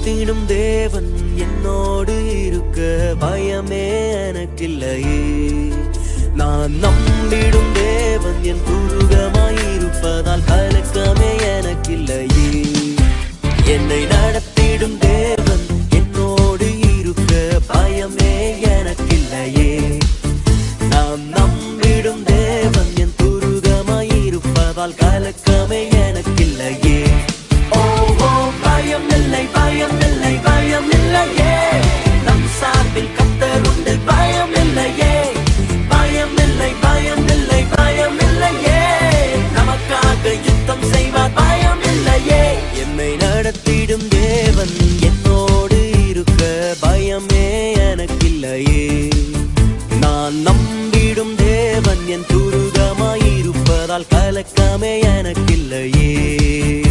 நடத்திடும் தேவன் என்னோடு இருக்க பயமே எனக்கில்லையே நான் நம்பிடும் தேவன் என் துருகமாயிருப்பதால் கலக்கமே எனக்கில்லையே என்னை நடத்திடும் தேவன் என்னோடு இருக்க பயமே எனக்கில்லையே நாம் நம்பிடும் தேவன் என் துருகமாயிருப்பதால் கலக்கமே எனக்கில்லையே ஓ ஓ பயம் இல்லை பயம் இல்லை பயம் இல்லையே நம் சார்பில் கத்தர் உண்டு பயம் இல்லையே பயம் இல்லை பயம் இல்லை பயம் இல்லையே நமக்காக யுத்தம் செய்வார் பயம் இல்லையே என்னை நடத்திடும் தேவன் என்னோடு இருக்க பயமே எனக்கில்லையே நான் நம்பிடும் தேவன் என் துருகமாயிருப்பதால் கலக்கமே எனக்கில்லையே